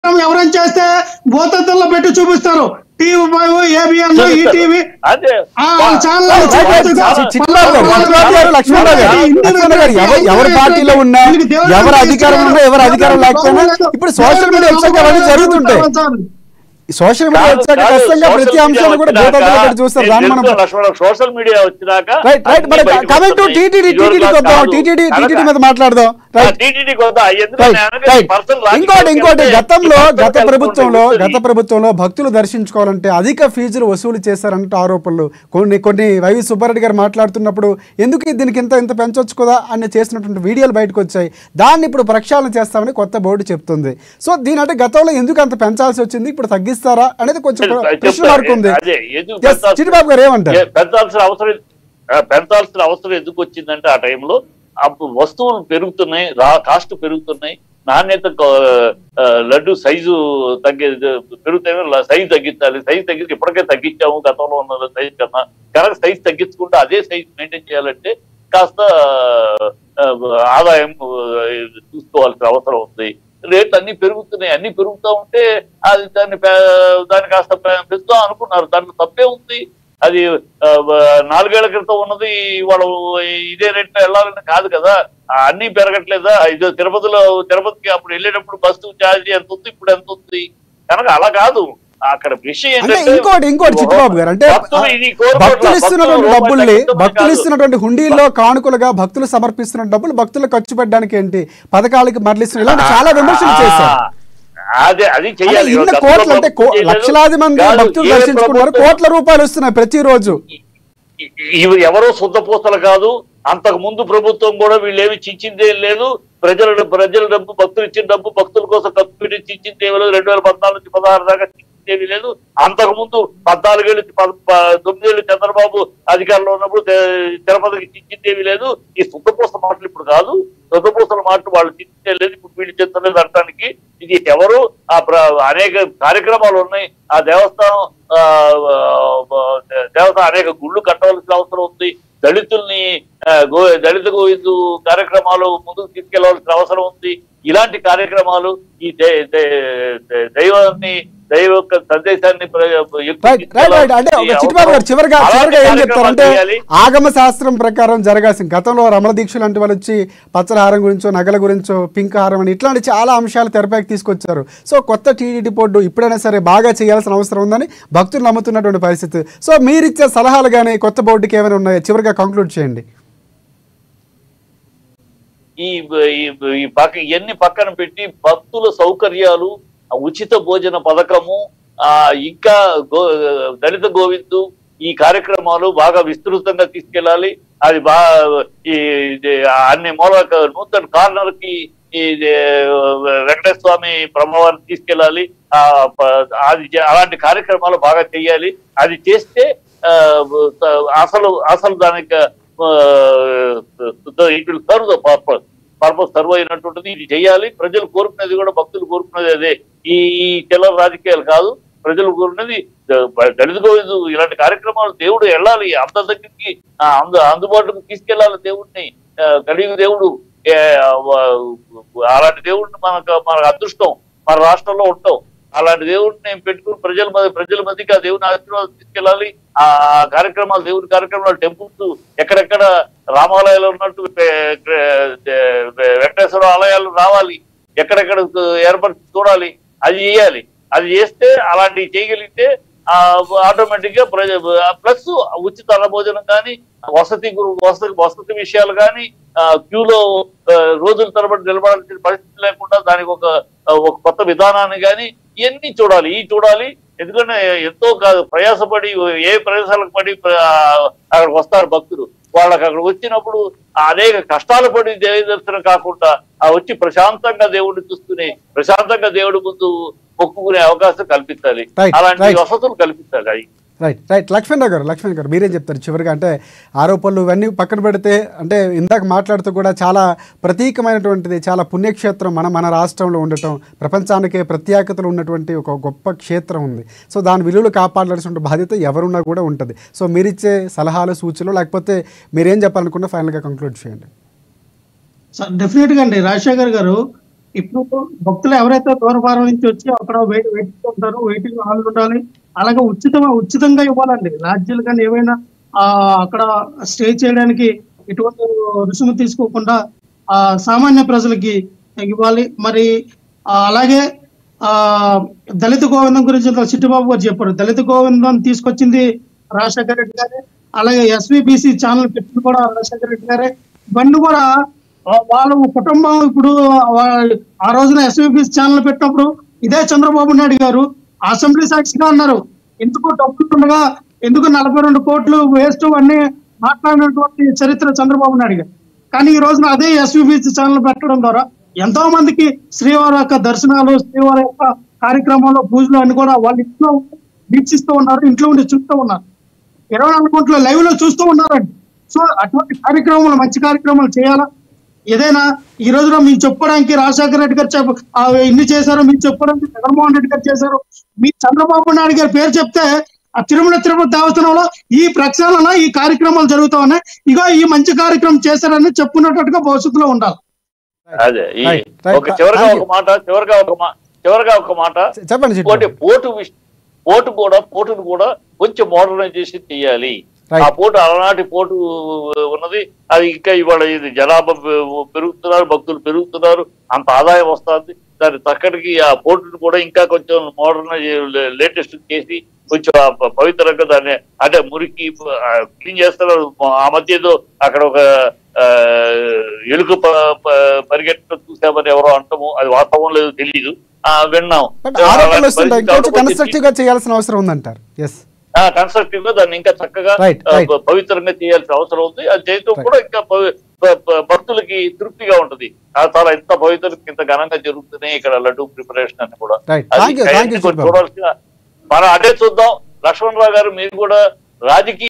ఎవరైనా చేస్తే భూతత్వంలో పెట్టి చూపిస్తారు టీవీ ఫైవ్ ఏబిఎన్ ఈటీవీ అదే ఆ, చాలా రైట్, రైట్. చి- చిట్టిబాబు గారు, చిట్టిబాబు గారు, లక్ష్మణరావు గారు, లక్ష్మణరావు గారు, ఎవరు- ఎవరి పార్టీలో ఉన్నా ఎవరు అధికారం ఉన్నా ఎవరు అధికారం లేకపోయినా ఇప్పుడు సోషల్ మీడియా వచ్చాక అవన్నీ జరుగుతుంటాయి ఈ సోషల్ మీడియా కాదు, వచ్చాక కాదు, ఖచ్చితంగా సోషల్ ప్రతి మీడియా అంశాన్ని కూడా వచ్చినాక భూతత్వంలో పెట్టి చూస్తారు నేను దాన్ని మనం చెప్తున్నా లక్ష్మణరావు, సోషల్ మీడియా వచ్చినాక రైట్ రైట్ మరి అన్ని బయటకు కమింగ్ టు వస్తున్నాయి. టీటీడీ ఇది వరకు టీటీడీకి వద్దాం కాదు. టీటీడీ కనుక టీటీడీ మీద మాట్లాడదాం ఆ రైట్ టీటీడీకి వద్దాం. ఎందుకంటే రైట్ నేను రైట్ పర్సనల్ రాజకీయాలకు ఇంకోటి ఇంకోటి వెళ్తే గతంలో ఈ గత పర్సనల్ ప్రభుత్వంలో ఉంటుంది. గత ప్రభుత్వంలో భక్తులు దర్శించుకోవాలంటే అధిక ఫీజులు వసూలు చేశారంటే ఆరోపణలు కొన్ని కొన్ని వైవి సుబ్బారెడ్డి గారు మాట్లాడుతున్నప్పుడు ఎందుకు దీనికి ఇంత ఇంత పెంచొచ్చు కదా అని చేసినటువంటి వీడియోలు బయటకు వచ్చాయి దాన్ని ఇప్పుడు ప్రక్షాళన చేస్తామని కొత్త బోర్డు చెప్తుంది సో దీని అంటే గతంలో ఎందుకు అంత పెంచాల్సి వచ్చింది ఇప్పుడు తగ్గిస్తారా అనేది కొంచెం ప్రశ్న మార్క్ ఉంది అదే, ఎందుకు Yes, పెంచాల్సి- చిట్టిబాబు గారు ఏమంటారు ఏ, పెంచాల్సిన అవసరం ఆ, పెంచాల్సిన అవసరం ఎందుకు వచ్చిందంటే ఆ టైంలో అప్పుడు వస్తువులు పెరుగుతున్నాయి రా కాస్ట్ పెరుగుతున్నాయి నాణ్యత క- ఆ, లడ్డు సైజు తగ్గే పెరుగుతాయి సైజు తగ్గించాలి సైజు తగ్గించి ఇప్పటికే తగ్గించాము గతంలో ఉన్న సైజు కన్నా కనుక సైజు తగ్గించుకుంటే అదే సైజు మెయింటైన్ చేయాలంటే కాస్త ఆ, ఆదాయం ఆ, చూసుకోవాల్సిన అవసరం ఉంది రేట్లు అన్ని పెరుగుతున్నాయి అన్ని పెరుగుతూ ఉంటే అది దాన్ని పే- దాన్ని కాస్త పె- పెంచుదాం అనుకున్నారు దాంట్లో తప్పే ఉంది అది ఆ, వ- నాలుగేళ్ల క్రితం ఉన్నది వాళ్ళు ఇదే రేట్లో వెళ్ళాలని కాదు కదా ఆ, అన్ని పెరగట్లేదా ఇది తిరుపతిలో తిరుపతికి అప్పుడు వెళ్ళేటప్పుడు బస్సు ఛార్జ్ ఎంత ఉంది ఇప్పుడు ఎంత ఉంది కనుక అలా కాదు అక్కడ విషయం అంటే ఏంటంటే ఇంకోటి ఇంకోటి చిట్టుబాబు గారు అంటే భక్తులు ఇది కోరుకోవట్లా. భక్తులు ఇస్తున్నటువంటి భక్తులు డబ్బుల్ని రూపాయి తగ్గించమని భక్తులు కాదు. ఇస్తున్నటువంటి హుండీల్లో కానుకలుగా భక్తులు సమర్పిస్తున్న డబ్బులు భక్తులు ఖర్చు పెట్టడానికి ఏంటి పథకాలకి మరలిస్తున్న ఇలాంటి చాలా విమర్శలు చేశారు ఆ, అదే అది అంటే చెయ్యాలి ఇన్ని గతంలో కోట్లు అంటే కో- చేయలేదు. లక్షలాది మంది కాదు, భక్తులు ఏ దర్శించుకున్నారు ప్రభుత్వం- కోట్ల రూపాయలు వస్తున్నాయి ప్రతిరోజు ఇ- ఇవి ఎవరో శుద్ధపూసలు కాదు అంతకు ముందు ప్రభుత్వం కూడా వీళ్ళు ఏమి చించిందే లేదు ప్రజల ప్రజల డబ్బు భక్తులు ఇచ్చిన డబ్బు భక్తుల కోసం ఖర్చు పెట్టి చించింది ఏమీ లేదు రెండు వేల పద్నాలుగు నుంచి పదహారు దాకా చించిందేమీ లేదు అంతకు ముందు పద్నాలుగేళ్ళు నుంచి పద- ప- తొమ్మిదేళ్ళు చంద్రబాబు అధికారంలో ఉన్నప్పుడు తే- తిరుపతికి చించిందేమీ లేదు ఈ శుద్ధపూస మాటలు ఇప్పుడు కాదు శుద్ధపూసల మాటలు వాళ్ళు చింతే లేదు ఇప్పుడు వీళ్ళు చెందలేదు అనడానికి ఇది ఎవరు ఆ ప్ర- అనేక కార్యక్రమాలు ఉన్నాయి ఆ దేవస్థానం ఆ, ఆ, దేవస్థానం అనేక గుళ్ళు కట్టవలసిన అవసరం ఉంది దళితుల్ని ఆ, గో దళిత గోవిందు కార్యక్రమాలు ముందుకు తీసుకెళ్లవలసిన అవసరం ఉంది ఇలాంటి కార్యక్రమాలు ఈ దే- దే- దే- దైవాన్ని దైవ యొక్క సందేశాన్ని ప్ర- ఎక్కువ రైట్ రైట్ రైట్ అంటే ఒక చిట్టుబాబు గారు చివరిగా అలాంటి చివరిగా ఏం చెప్తారంటే కార్యక్రమాలు చేయాలి. ఆగమ శాస్త్రం ప్రకారం జరగాల్సిన గతంలో రమణ దీక్షలు లాంటి వాళ్ళు వచ్చి పచ్చల హారం గురించో నగల గురించో పింక్ హారం అని ఇట్లాంటి చాలా అంశాలు తెరపైకి తీసుకొచ్చారు సో కొత్త టీడీటీ బోర్డు ఇప్పుడైనా సరే బాగా చేయాల్సిన అవసరం ఉందని భక్తులు నమ్ముతున్నటువంటి పరిస్థితి సో మీరిచ్చే సలహాలు కానీ కొత్త బోర్డుకి ఏమైనా ఉన్నాయో చివరిగా కంక్లూడ్ చేయండి ఈ ఈ- ఈ పక్క ఇవన్నీ పక్కన పెట్టి భక్తుల సౌకర్యాలు ఆ ఉచిత భోజన పథకము ఆ ఇంకా గో దళిత గోవిందు ఈ కార్యక్రమాలు బాగా విస్తృతంగా తీసుకెళ్ళాలి అది బాగా ఈ ఇది అన్ని మూల నూతన కార్నర్ కి ఈ వెంకటేశ్వర స్వామి బ్రహ్మవారిని తీసుకెళ్ళాలి ఆ ప- అది చే- అలాంటి కార్యక్రమాలు బాగా చేయాలి అది చేస్తే ఆ, అసలు అసలు దానికి it will serve the purpose purpose serve అయినటువంటిది ఇది చేయాలి ప్రజలు కోరుకునేది కూడా భక్తులు కోరుకునేది అదే ఈ చిల్లర రాజకీయాలు కాదు ప్రజలు కోరుకునేది ద- దళిత గోవిందు ఇలాంటి కార్యక్రమాలు దేవుడు వెళ్ళాలి అందరి దగ్గరికి ఆ, అందు అందుబాటుకు తీసుకెళ్లాలి దేవుడిని ఆ, కలియుగ దేవుడు ఏ, వ- అలాంటి దేవుడిని మనకు మన అదృష్టం మన రాష్ట్రంలో ఉంటాం అలాంటి దేవుడిని నేను పెట్టుకుని ప్రజల మధ్య ప్రజల మధ్యకి ఆ దేవుని ఆశీర్వాదం తీసుకెళ్ళాలి ఆ కార్యక్రమాలు దేవుని కార్యక్రమాలు టెంపుల్స్ ఎక్కడెక్కడ రామాలయాలు ఉన్నట్టు వె- వె- వెంకటేశ్వర ఆలయాలు రావాలి ఎక్కడెక్కడ ఏర్పరిచి చూడాలి అది చేయాలి అది చేస్తే అలాంటివి చేయగలిగితే ఆటోమేటిక్ గా ప్రజ ప్లస్ ఉచిత అన్న భోజనం కానీ వసతి గు- వసతి వసతి విషయాలు కానీ క్యూలో రోజుల తరబడి నిలబడాల్సిన పరిస్థితి లేకుండా దానికి ఒక ఆ, ఒక కొత్త విధానాన్ని కానీ ఇవన్నీ చూడాలి ఈ చూడాలి ఎందుకంటే ఎంతో కాదు ప్రయాసపడి ఏ ప్రదేశాలకు పడి ప్ర- అక్కడికి వస్తారు భక్తులు వాళ్ళకి అక్కడ వచ్చినప్పుడు అనేక కష్టాలు పడి దేవ దర్శనం కాకుండా ఆ వచ్చి ప్రశాంతంగా దేవుడిని చూసుకుని ప్రశాంతంగా దేవుడి ముందు మొక్కుకునే అవకాశం కల్పించాలి Right, అలాంటి right. వసతులు కల్పించాలి అవి రైట్ రైట్ లక్ష్మణరావు గారు లక్ష్మణ్ గారు మీరేం చెప్తారు చివరిగా అంటే ఆరోపణలు ఇవన్నీ పక్కన పెడితే అంటే ఇందాక మాట్లాడుతూ కూడా చాలా ప్రతీకమైనటువంటిది చాలా పుణ్యక్షేత్రం మన మన రాష్ట్రంలో ఉండటం ప్రపంచానికే ప్రత్యేకతలు ఉన్నటువంటి ఒక గొప్ప క్షేత్రం ఉంది సో దాని విలువలు కాపాడాల్సిన బాధ్యత ఎవరున్నా కూడా ఉంటుంది సో మీరిచ్చే సలహాలు సూచనలు లేకపోతే మీరేం చెప్పాలనుకున్నా ఫైనల్గా కంక్లూడ్ చేయండి డెఫినెట్ గా అండి రాజశేఖర్ గారు ఇప్పుడు భక్తులు ఎవరైతే దూరభారం నుంచి వచ్చి అక్కడ వెయిట్ వెయిట్ ఉంటారో వెయిటింగ్ హాల్ ఉండాలి అలాగే ఉచితంగా ఉచితంగా ఇవ్వాలండి లాడ్జీలు కానీ ఏవైనా ఆ అక్కడ స్టే చేయడానికి ఎటువంటి రుసుము తీసుకోకుండా ఆ సామాన్య ప్రజలకి ఇవ్వాలి మరి ఆ, అలాగే ఆ దళిత గోవిందం గురించి ఇంత చిట్టుబాబు గారు చెప్పారు దళిత గోవిందం తీసుకొచ్చింది రాజశేఖర రెడ్డి గారే అలాగే ఎస్విబిసి ఛానల్ పెట్టింది కూడా రాజశేఖర రెడ్డి గారే ఇవన్నీ కూడా ఆ, వాళ్ళ కుటుంబం ఇప్పుడు వా- ఆ రోజున ఎస్విబిసి ఛానల్ పెట్టినప్పుడు ఇదే చంద్రబాబు నాయుడు గారు అసెంబ్లీ సాక్షిగా అన్నారు ఎందుకు డబ్బులు ఉండగా ఎందుకు నలభై రెండు కోట్లు వేస్ట్ అన్ని మాట్లాడినటువంటి చరిత్ర చంద్రబాబు నాయుడు గారు కానీ ఈ రోజున అదే ఎస్విబిసి ఛానల్ పెట్టడం ద్వారా ఎంతో మందికి శ్రీవారి యొక్క దర్శనాలు శ్రీవారి యొక్క కార్యక్రమాలు పూజలు అన్ని కూడా వాళ్ళ ఇంట్లో వీక్షిస్తూ ఉన్నారు ఇంట్లో ఉండి చూస్తూ ఉన్నారు ఇరవై నాలుగు గంటల లైవ్ లో చూస్తూ ఉన్నారండి సో అటువంటి కార్యక్రమాలు మంచి కార్యక్రమాలు చేయాలా ఏదైనా ఈ రోజున మేము చెప్పుకోవడానికి రాజశేఖర రెడ్డి గారు చెప్ప ఆ ఇన్ని చేశారు మీరు చెప్పుకోవడానికి జగన్మోహన్ రెడ్డి గారు చేశారు మీ చంద్రబాబు నాయుడు గారి పేరు చెప్తే ఆ తిరుమల తిరుపతి దేవస్థానంలో ఈ ప్రక్షాళన ఈ కార్యక్రమాలు జరుగుతా ఉన్నాయి ఇగో ఈ మంచి కార్యక్రమం చేశారని చెప్పుకున్నట్టుగా భవిష్యత్తులో ఉండాలి అదే ఈ Right, right. ఒక చివరిగా Thank ఒక you. మాట చివరిగా ఒక మా చివరిగా ఒక మాట చె- చెప్పండి ఇంకోటి చిట్టు పోటు విష్- పోటు కూడా పోటును కూడా కొంచెం మోడర్నైజేషన్ చేయాలి Right. ఆ పోటు అలనాటి పోటు ఉన్నది అది ఇంకా ఇవాళ ఇది జనాభా పె- పెరుగుతున్నారు భక్తులు పెరుగుతున్నారు అంత ఆదాయం వస్తుంది దాని తక్కడికి ఆ పోటును కూడా ఇంకా కొంచెం మోడర్నైజ్ లేటెస్ట్ చేసి కొంచెం ఆ ప- పవిత్రంగా దాన్ని అంటే మురికి క్లీన్ చేస్తున్నారు ఆ మధ్య ఏదో అక్కడ ఒక ఆ, ఎలుక ప- ప- పరిగెట్టడం చూసామని ఎవరో అంటాము అది వాస్తవం లేదు తెలియదు ఆ విన్నాం బట్ ఆరోపణలు వస్తుంటాయి కొంచెం కన్స్ట్రక్టివ్ గా చేయాల్సిన అవసరం ఉందంటారు ఎస్ కన్స్ట్రక్టివ్ గా దాన్ని ఇంకా చక్కగా Right, ఆ, right. ప- పవిత్రంగా చేయాల్సిన అవసరం ఉంది అది చేయటం కూడా ఇంకా పవి- ప- ప- భక్తులకి తృప్తిగా ఉంటది ఆ చాలా ఇంత పవిత్రంగా ఇంత ఘనంగా జరుగుతున్నాయి ఇక్కడ లడ్డు ప్రిపరేషన్ అని కూడా Right. అది Thank you, thank you, అవన్నీ కొంచెం Subhabu. చూడాల్సిన మనం అదే చూద్దాం లక్ష్మణరావు గారు మీరు కూడా రాజకీయ